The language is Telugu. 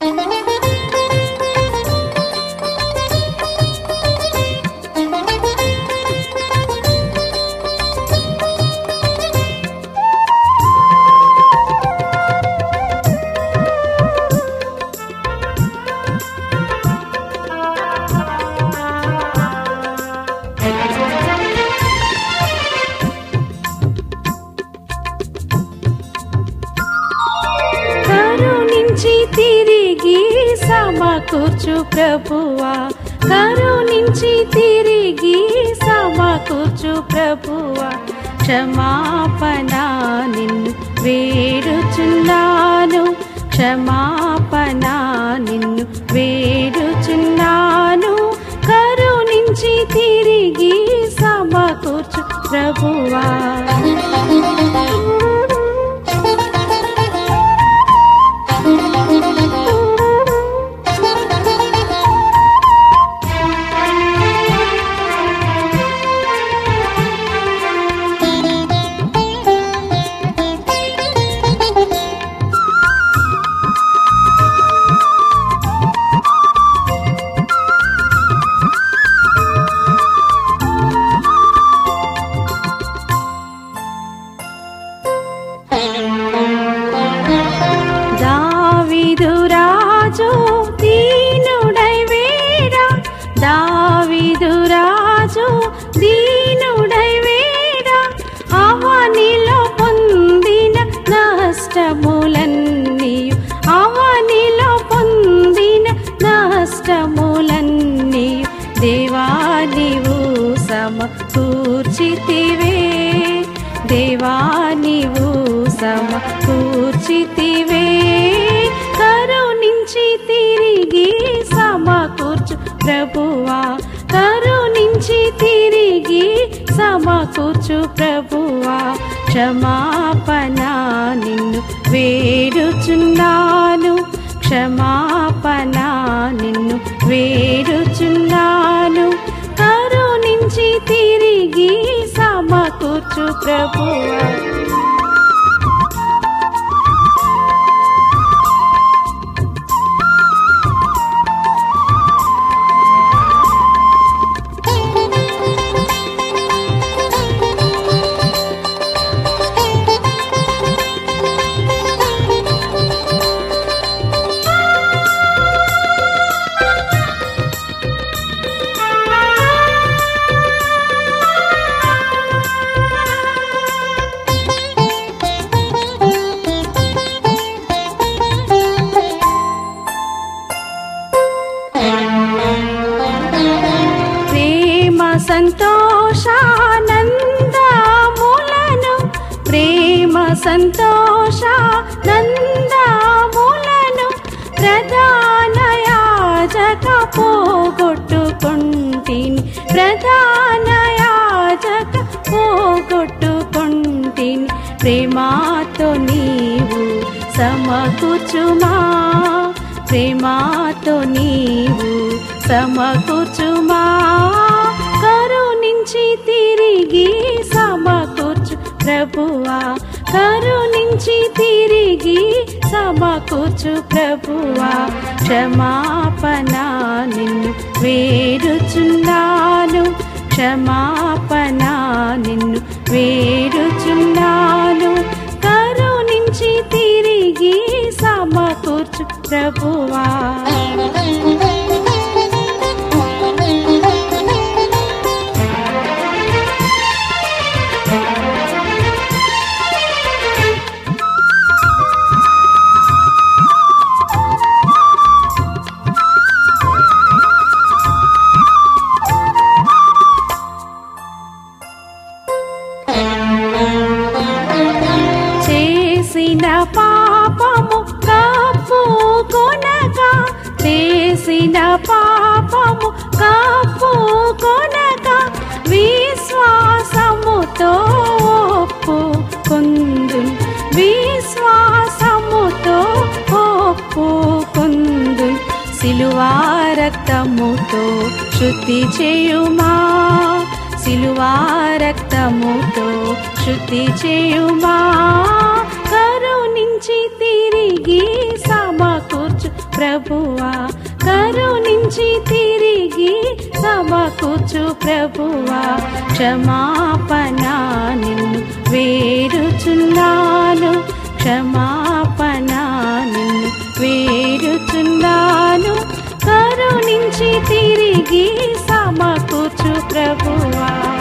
కరుణించి తిరిగి సమకూర్చు ప్రభువా కరుణించి తిరిగి సమకూర్చు ప్రభువా క్షమాపణ నిన్ను వేడుచున్నాను క్షమాపణ నిన్ను వేడుచున్నాను కరుణించి తిరిగి సమకూర్చు ప్రభువా దావిదు రాజు దీనుడై వేడా దావిదు రాజు దీనుడై వేడా అవనిలో పొందిన నష్టములన్నీయు అవనిలో పొందిన నష్టములన్నీయు దేవా నీవు సమకూర్చితివే దేవా నీవు సమకూర్చితివే కరుణించి తిరిగి సమకూర్చు ప్రభువా కరుణించి తిరిగి సమకూర్చు ప్రభువా క్షమాపణ నిన్ను వేడుచున్నాను క్షమాపణ నిన్ను వేడుచున్నాను కరుణించి తిరిగి సమకూర్చు ప్రభువా ప్రేమ సంతోషానందములను ప్రేమ సంతోషానందములను ప్రధాన యాజక పోగొట్టుకుంటిని ప్రధాన యాజక పోగొట్టుకుంటిని ప్రేమాతో నీవు సమకూర్చుమా ప్రేమాతో నీవు సమకూర్చుమా కరుణించి తిరిగి సమకూర్చు ప్రభువా కరుణించి తిరిగి సమకూర్చు ప్రభువా క్షమాపణ నిన్ను వేడుచున్నాను క్షమాపణ నిన్ను వేడుచున్నాను కరుణించి తిరిగి సమకూర్చు ప్రభువా చేసిన పాపము కాపు కొనక చేసిన పాపము కాపు కొనక విశ్వాసముతో ఒప్పు కొందు విశ్వాసముతో ఒప్పు కొందు సిలువా రక్తముతో శుద్ధి చేయుమా సిలువా రక్తముతో శుద్ధి చేయుమా కరుణించి తిరిగి సమకూర్చు ప్ర ప్రభువా కరుణించి తిరిగి సమకూర్చు ప్రభువా క్షమాపణ నిన్ను వేరుచున్నాను క్షమాపణ నిన్ను వేరుచున్నాను కరుణించి తిరిగి సమకూర్చు ప్రభువా